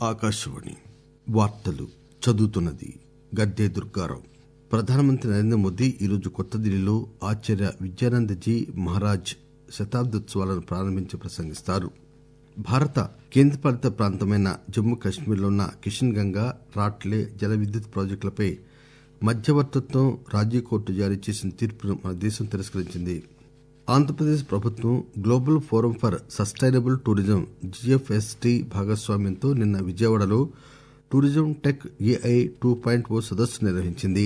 ఆకాశవాణి వార్తలు చదువుతున్నది గద్దె దుర్గారావు ప్రధానమంత్రి నరేంద్ర మోదీ ఈరోజు కొత్త ఢిల్లీలో ఆచార్య విద్యానందజీ మహారాజ్ శతాబ్దోత్సవాలను ప్రారంభించి ప్రసంగిస్తారు భారత కేంద్రపాలిత ప్రాంతమైన జమ్మూ కశ్మీర్లో ఉన్న కిషన్ గంగా రాట్లే జల విద్యుత్ ప్రాజెక్టులపై మధ్యవర్తిత్వం రాజీ కోర్టు జారీ చేసిన తీర్పును మన దేశం తిరస్కరించింది ఆంధ్రప్రదేశ్ ప్రభుత్వం global forum for sustainable tourism జిఎఫ్ఎస్టి భాగస్వామ్యంతో నిన్న విజయవాడలో tourism tech AI two point O సదస్సు నిర్వహించింది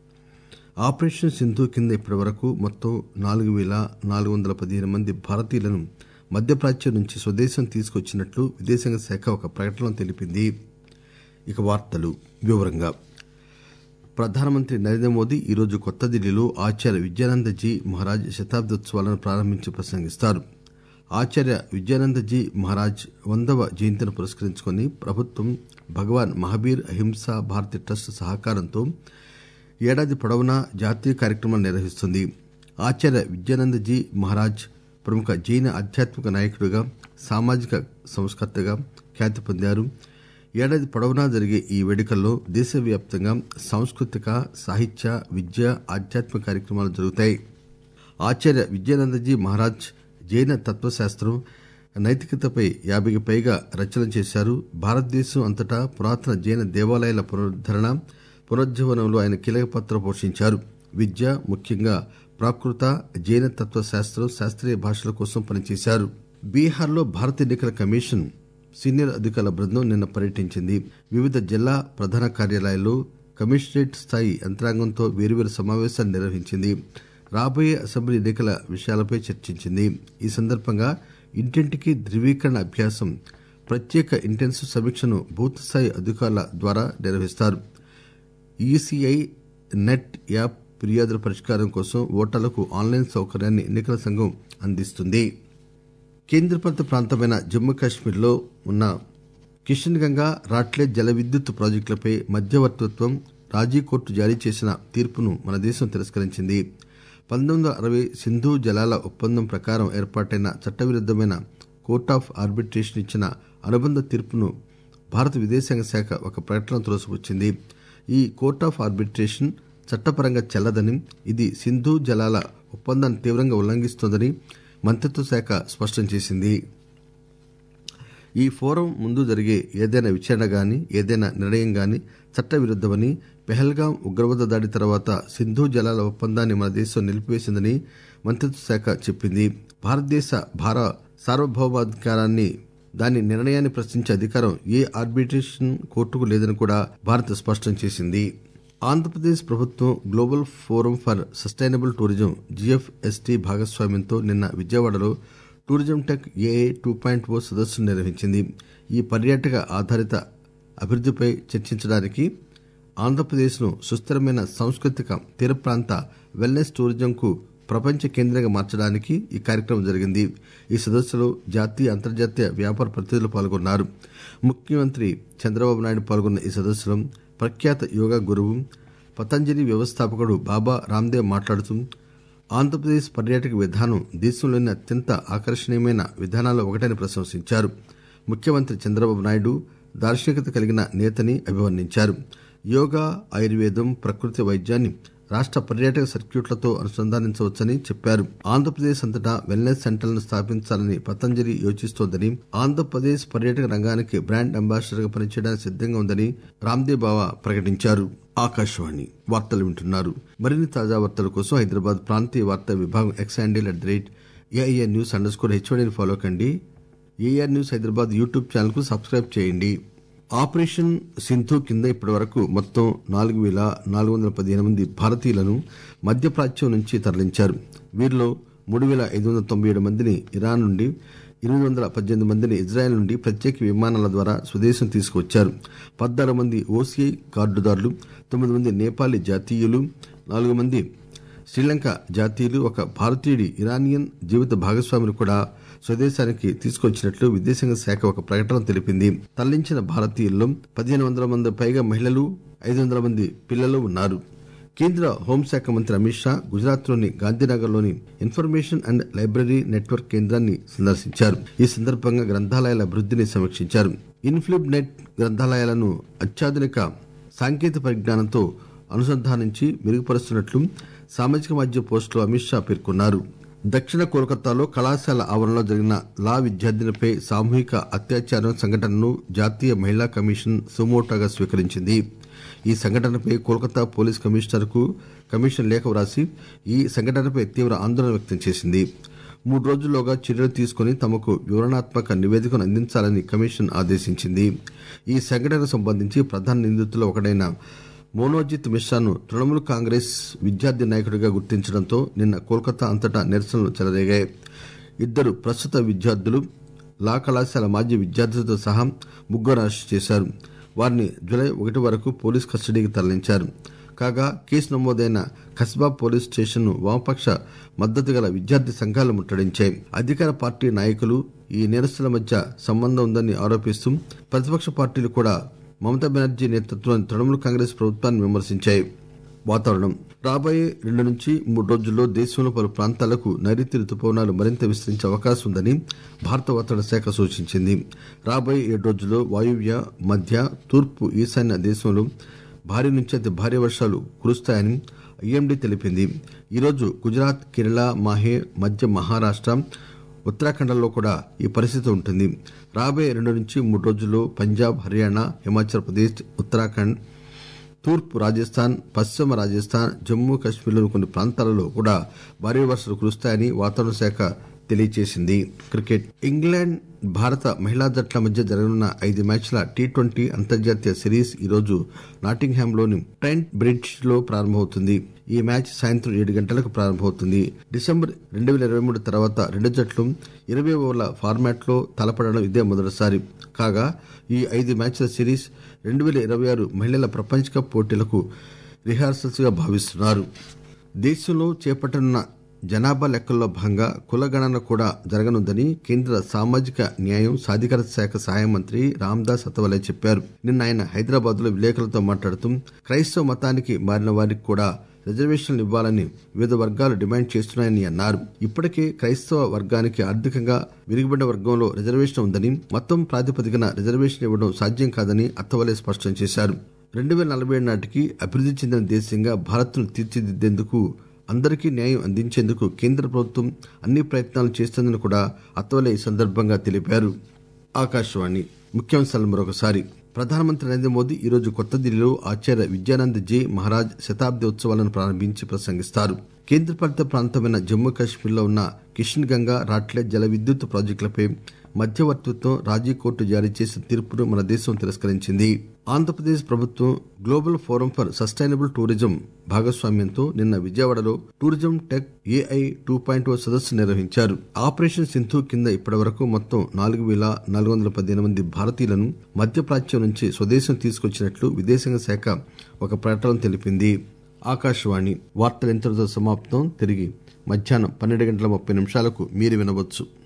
ఆపరేషన్ సింధు కింద ఇప్పటివరకు మొత్తం నాలుగు పేల నాలుగు వందల పదిహేను మంది భారతీయులను మధ్యప్రాచ్యం నుంచి స్వదేశం తీసుకొచ్చినట్లు విదేశాంగ శాఖ ఒక ప్రకటనలో తెలిపింది ఇక వార్తలు వివరంగా ప్రధానమంత్రి నరేంద్ర మోదీ ఈరోజు కొత్త ఢిల్లీలో ఆచార్య విద్యానందజీ మహారాజ్ శతాబ్దోత్సవాలను ప్రారంభించి ప్రసంగిస్తారు ఆచార్య విద్యానందజీ మహారాజ్ వందవ జయంతిని పురస్కరించుకుని ప్రభుత్వం భగవాన్ మహావీర్ అహింసా భారతి ట్రస్ట్ సహకారంతో ఏడాది పొడవునా జాతీయ కార్యక్రమాలు నిర్వహిస్తుంది ఆచార్య విద్యానందజీ మహారాజ్ ప్రముఖ జైన ఆధ్యాత్మిక నాయకుడిగా సామాజిక సంస్కర్తగా ఖ్యాతి పొందారు ఏడాది పొడవునా జరిగే ఈ వేడుకల్లో దేశవ్యాప్తంగా సాంస్కృతిక సాహిత్య విద్య ఆధ్యాత్మిక కార్యక్రమాలు జరుగుతాయి ఆచార్య విద్యానందజీ మహారాజ్ జైన తత్వశాస్త్రం నైతికతపై యాభైకి పైగా రచనలు చేశారు భారతదేశం అంతటా పురాతన జైన దేవాలయాల పునరుద్దరణ పునరుజ్జీవనంలో ఆయన కీలక పాత్ర పోషించారు విద్య ముఖ్యంగా ప్రాకృత జైన తత్వ శాస్త్రం శాస్త్రీయ భాషల కోసం పనిచేశారు బీహార్లో భారత ఎన్నికల కమిషన్ సీనియర్ అధికారుల బృందం నిన్న పర్యటించింది వివిధ జిల్లా ప్రధాన కార్యాలయాల్లో కమిషనరేట్ స్థాయి యంత్రాంగంతో వేర్వేరు సమావేశాలు నిర్వహించింది రాబోయే అసెంబ్లీ ఎన్నికల విషయాలపై చర్చించింది ఈ సందర్భంగా ఇంటింటికి ధృవీకరణ అభ్యాసం ప్రత్యేక ఇంటెన్సివ్ సమీక్షను బూత్ స్థాయి అధికారుల ద్వారా నిర్వహిస్తారు ఈసీఐ నెట్ యాప్ ఫిర్యాదుల పరిష్కారం కోసం ఓటర్లకు ఆన్లైన్ సౌకర్యాన్ని ఎన్నికల సంఘం అందిస్తుంది కేంద్రపాలిత ప్రాంతమైన జమ్మూ కాశ్మీర్లో ఉన్న కిషన్ గంగా రాట్లే జల విద్యుత్ ప్రాజెక్టులపై మధ్యవర్తిత్వం రాజీ కోర్టు జారీ చేసిన తీర్పును మన దేశం తిరస్కరించింది పంతొమ్మిది వందల అరవై సింధు జలాల ఒప్పందం ప్రకారం ఏర్పాటైన చట్టవిరుద్దమైన కోర్ట్ ఆఫ్ ఆర్బిట్రేషన్ ఇచ్చిన అనుబంధ తీర్పును భారత విదేశాంగ శాఖ ఒక ప్రకటన త్రోసిపుచ్చింది ఈ కోర్ట్ ఆఫ్ ఆర్బిట్రేషన్ చట్టపరంగా చెల్లదని ఇది సింధు జలాల ఒప్పందాన్ని తీవ్రంగా ఉల్లంఘిస్తోందని మంత్రిత్వ శాఖ స్పష్టం చేసింది ఈ ఫోరం ముందు జరిగే ఏదైనా విచారణ గాని ఏదైనా నిర్ణయం గాని చట్టవిరుద్దమని పెహల్గాం ఉగ్రవాద దాడి తర్వాత సింధు జలాల ఒప్పందాన్ని మన దేశం నిలిపివేసిందని మంత్రిత్వ శాఖ చెప్పింది భారతదేశ భార సార్వభౌమాధికారాన్ని దాని నిర్ణయాన్ని ప్రశ్నించే అధికారం ఏ ఆర్బిట్రేషన్ కోర్టుకు లేదని కూడా భారత్ స్పష్టం చేసింది ఆంధ్రప్రదేశ్ ప్రభుత్వం global forum for sustainable tourism జిఎఫ్ఎస్టి భాగస్వామ్యంతో నిన్న విజయవాడలో tourism tech A A two point O సదస్సును నిర్వహించింది ఈ పర్యాటక ఆధారిత అభివృద్దిపై చర్చించడానికి ఆంధ్రప్రదేశ్ను సుస్థిరమైన సాంస్కృతిక తీర ప్రాంత వెల్నెస్ టూరిజంకు ప్రపంచ కేంద్రంగా మార్చడానికి ఈ కార్యక్రమం జరిగింది ఈ సదస్సులో జాతీయ అంతర్జాతీయ వ్యాపార ప్రతినిధులు పాల్గొన్నారు ముఖ్యమంత్రి చంద్రబాబు నాయుడు పాల్గొన్న ఈ సదస్సులో ప్రఖ్యాత యోగా గురువు పతంజలి వ్యవస్థాపకుడు బాబా రామ్దేవ్ మాట్లాడుతూ ఆంధ్రప్రదేశ్ పర్యాటక విధానం దేశంలోని అత్యంత ఆకర్షణీయమైన విధానాల్లో ఒకటని ప్రశంసించారు ముఖ్యమంత్రి చంద్రబాబు నాయుడు దార్శనికత కలిగిన నేతని అభివర్ణించారు యోగా ఆయుర్వేదం ప్రకృతి వైద్యాన్ని రాష్ట పర్యాటక సర్క్యూట్లతో అనుసంధానించవచ్చని చెప్పారు ఆంధ్రప్రదేశ్ అంతటా వెల్నెస్ సెంటర్లను స్థాపించాలని పతంజలి యోచిస్తోందని ఆంధ్రప్రదేశ్ పర్యాటక రంగానికి బ్రాండ్ అంబాసిడర్ గా పనిచేయడానికి సిద్దంగా ఉందని రామ్దేవ్ బావా ప్రకటించారు ఆకాశవాణి వార్తలు వింటున్నారు మరిన్ని తాజా వార్తల కోసం హైదరాబాద్ ప్రాంతీయ వార్తా విభాగం X handle at the rate AIR news underscore స్కోర్ హెచ్ఓడిని ఫాలో కండి AR news Hyderabad YouTube channel కు సబ్స్క్రైబ్ చేయండి ఆపరేషన్ సింధు కింద ఇప్పటి వరకు మొత్తం నాలుగు వేల నాలుగు వందల పదిహేను మంది భారతీయులను మధ్యప్రాచ్యం నుంచి తరలించారు వీరిలో మూడు వేల ఐదు వందల తొంభై ఏడు మందిని ఇరాన్ నుండి ఎనిమిది వందల పద్దెనిమిది మందిని ఇజ్రాయెల్ నుండి ప్రత్యేక విమానాల ద్వారా స్వదేశం తీసుకువచ్చారు పద్నాలుగు మంది ఓసీఐ కార్డుదారులు తొమ్మిది మంది నేపాలీ జాతీయులు నాలుగు మంది శ్రీలంక జాతీయులు ఒక భారతీయుడి ఇరానియన్ జీవిత భాగస్వామిని కూడా స్వదేశానికి తీసుకొచ్చినట్లు విదేశాంగ శాఖ ఒక ప్రకటన తెలిపింది తరలించిన భారతీయుల్లో పదిహేను వందల మంది పైగా మహిళలు ఐదు వందల మంది పిల్లలు ఉన్నారు కేంద్ర హోంశాఖ మంత్రి అమిత్ షా గుజరాత్ లోని గాంధీనగర్ లోని ఇన్ఫర్మేషన్ అండ్ లైబ్రరీ నెట్వర్క్ కేంద్రాన్ని సందర్శించారు ఈ సందర్భంగా గ్రంథాలయాల అభివృద్దిని సమీక్షించారు ఇన్ఫ్లిబ్ నెట్ గ్రంథాలయాలను అత్యాధునిక సాంకేతిక పరిజ్ఞానంతో అనుసంధానించి మెరుగుపరుస్తున్నట్లు సామాజిక మాధ్యమ పోస్టులో అమిత్ షా పేర్కొన్నారు దక్షిణ కోల్కతాలో కళాశాల ఆవరణలో జరిగిన లా విద్యార్థినిపై సామూహిక అత్యాచారం సంఘటనను జాతీయ మహిళా కమిషన్ సుమోటోగా స్వీకరించింది ఈ సంఘటనపై కోల్కతా పోలీస్ కమిషనర్ కు కమిషన్ లేఖ వ్రాసి ఈ సంఘటనపై తీవ్ర ఆందోళన వ్యక్తం చేసింది మూడు రోజుల్లోగా చర్యలు తీసుకుని తమకు వివరణాత్మక నివేదికను అందించాలని కమిషన్ ఆదేశించింది ఈ సంఘటనకు సంబంధించి ప్రధాన నిందితుల్లో ఒకడైన మోనోజిత్ మిశ్రాను తృణమూల్ కాంగ్రెస్ విద్యార్థి నాయకుడిగా గుర్తించడంతో నిన్న కోల్కతా అంతటా నిరసనలు చెలరేగాయి ఇద్దరు ప్రస్తుత విద్యార్థులు లా కళాశాల మాజీ విద్యార్థులతో సహా ముగ్గురు అరెస్టు చేశారు వారిని జులై ఒకటి వరకు పోలీస్ కస్టడీకి తరలించారు కాగా కేసు నమోదైన కస్బా పోలీస్ స్టేషన్ ను వామపక్ష మద్దతు గల విద్యార్థి సంఘాలు ముట్టడించాయి అధికార పార్టీ నాయకులు ఈ నిరసనల మధ్య సంబంధం ఉందని ఆరోపిస్తూ ప్రతిపక్ష పార్టీలు కూడా మమతా బెనర్జీ నేతృత్వంలోని తృణమూల్ కాంగ్రెస్ ప్రభుత్వాన్ని విమర్శించాయి వాతావరణం రాబోయే రెండు నుంచి మూడు రోజుల్లో దేశంలో పలు ప్రాంతాలకు నైరుతి రుతుపవనాలు మరింత విస్తరించే అవకాశం ఉందని భారత వాతావరణ శాఖ సూచించింది రాబోయే ఏడు రోజుల్లో వాయువ్య మధ్య తూర్పు ఈశాన్య దేశంలో భారీ నుంచి అతి భారీ వర్షాలు కురుస్తాయని ఐఎండీ తెలిపింది ఈరోజు గుజరాత్ కేరళ మాహే మధ్య మహారాష్ట ఉత్తరాఖండ్లలో కూడా ఈ పరిస్థితి ఉంటుంది రాబోయే రెండు నుంచి మూడు రోజుల్లో పంజాబ్ హర్యానా హిమాచల్ ప్రదేశ్ ఉత్తరాఖండ్ తూర్పు రాజస్థాన్ పశ్చిమ రాజస్థాన్ జమ్మూ కాశ్మీర్లోని కొన్ని ప్రాంతాలలో కూడా భారీ వర్షాలు కురుస్తాయని వాతావరణ శాఖ తెలియజేసింది క్రికెట్ ఇంగ్లాండ్ భారత మహిళా జట్ల మధ్య జరగనున్న ఐదు మ్యాచ్ల టీ ట్వంటీ అంతర్జాతీయ సిరీస్ ఈరోజు నాటింగ్హామ్ లోని ట్రెంట్ బ్రిడ్జ్ లో ప్రారంభమవుతుంది ఈ మ్యాచ్ సాయంత్రం ఏడు గంటలకు ప్రారంభమవుతుంది డిసెంబర్ రెండు వేల ఇరవై మూడు తర్వాత రెండు జట్లు ఇరవై ఓవర్ల ఫార్మాట్ లో తలపడడం ఇదే మొదటిసారి కాగా ఈ ఐదు మ్యాచ్ల సిరీస్ రెండు వేల ఇరవై ఆరు మహిళల ప్రపంచ కప్ పోటీలకు రిహార్సల్స్ గా భావిస్తున్నారు దేశంలో చేపట్టనున్న జనాభా లెక్కల్లో భాగంగా కులగణన కూడా జరగనుందని కేంద్ర సామాజిక న్యాయం సాధికారత శాఖ సహాయ మంత్రి రామ్దాస్ అతవలే చెప్పారు నిన్న ఆయన హైదరాబాద్ లో విలేకరులతో మాట్లాడుతూ క్రైస్తవ మతానికి మారిన వారికి కూడా రిజర్వేషన్లు ఇవ్వాలని వివిధ వర్గాలు డిమాండ్ చేస్తున్నాయని అన్నారు ఇప్పటికే క్రైస్తవ వర్గానికి ఆర్థికంగా విరిగిబడిన వర్గంలో రిజర్వేషన్ ఉందని మొత్తం ప్రాతిపదికన రిజర్వేషన్ ఇవ్వడం సాధ్యం కాదని అత్తవలే స్పష్టం చేశారు రెండు వేల నలభై ఏడు నాటికి అభివృద్ది చెందిన దేశంగా భారత్ను తీర్చిదిద్దేందుకు అందరికీ న్యాయం అందించేందుకు కేంద్ర ప్రభుత్వం అన్ని ప్రయత్నాలు చేస్తుందని కూడా అత్తవలే ఈ సందర్భంగా తెలిపారు ఆకాశవాణి ముఖ్యాంశాలు మరొకసారి ప్రధానమంత్రి నరేంద్ర మోదీ ఈరోజు కొత్త ఢిల్లీలో ఆచార్య విద్యానంద్ జీ మహారాజ్ శతాబ్ది ఉత్సవాలను ప్రారంభించి ప్రసంగిస్తారు కేంద్రపాలిత ప్రాంతమైన జమ్మూ కాశ్మీర్లో ఉన్న కిషన్ గంగా రాట్లే జల విద్యుత్ ప్రాజెక్టులపై మధ్యవర్తిత్వం రాజీ కోర్టు జారీ చేసిన తీర్పును మన దేశం తిరస్కరించింది ఆంధ్రప్రదేశ్ ప్రభుత్వం global forum for sustainable tourism భాగస్వామ్యంతో నిన్న విజయవాడలో tourism tech AI two point O సదస్సు నిర్వహించారు ఆపరేషన్ సింధు కింద ఇప్పటి వరకు మొత్తం నాలుగు వేల నాలుగు వందల పదిహేను మంది భారతీయులను మధ్యప్రాచ్యం నుంచి స్వదేశం తీసుకొచ్చినట్లు విదేశాంగ శాఖ ఒక ప్రకటన తెలిపింది ఆకాశవాణి వార్తలు ఇంతటితో సమాప్తం తిరిగి మధ్యాహ్నం పన్నెండు గంటల ముప్పై నిమిషాలకు మీరు వినవచ్చు